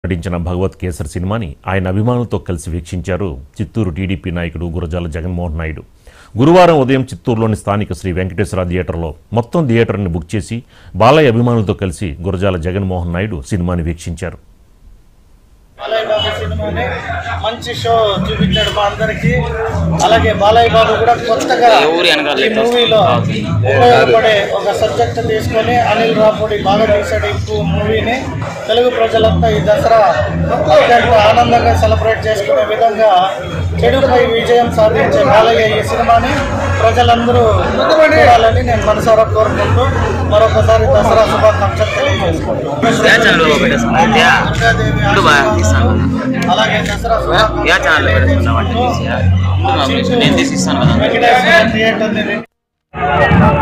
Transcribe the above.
నటించిన భగవత్ కేసర్ సినిమాని ఆయన అభిమానులతో కలిసి వీక్షించారు చిత్తూరు టీడీపీ నాయకుడు గురజాల జగన్మోహన్ నాయుడు గురువారం ఉదయం చిత్తూరులోని స్థానిక శ్రీ వెంకటేశ్వర థియేటర్లో మొత్తం థియేటర్ని బుక్ చేసి బాలయ్య అభిమానులతో కలిసి గురజాల జగన్మోహన్ నాయుడు సినిమాని వీక్షించారు బాలయ్య బాబు సినిమాని మంచి షో చూపించాడు మా అందరికి అలాగే బాలయ్య బాబు కూడా కొత్తగా ఎవరు వెనకాల ఈ మూవీలో ఉపయోగపడే ఒక సబ్జెక్ట్ తీసుకొని అనిల్ రాపూడి బాగా తీశాడు ఈ మూవీని తెలుగు ప్రజలంతా ఈ దసరా అత్యంత ఆనందంగా సెలబ్రేట్ చేసుకునే విధంగా చెడుపై విజయం సాధించే బాలయ్య ఈ సినిమాని ప్రజలందరూ చూడాలని నేను మనసారా కోరుకుంటూ మరొకసారి దసరా శుభాకాంక్షలు యా ఛానల్ లో పెట్టేసుకున్నా యా ఉండు బా తీస్తాను అలాగే దసరా శుభాకాంక్షలు యా ఛానల్ లో పెట్టేసుకున్నా వాటిని తీసి యా. ఉండు మా గురించి నేను తీసి ఇస్తాను కదా వెంకటేశ్వర థియేటర్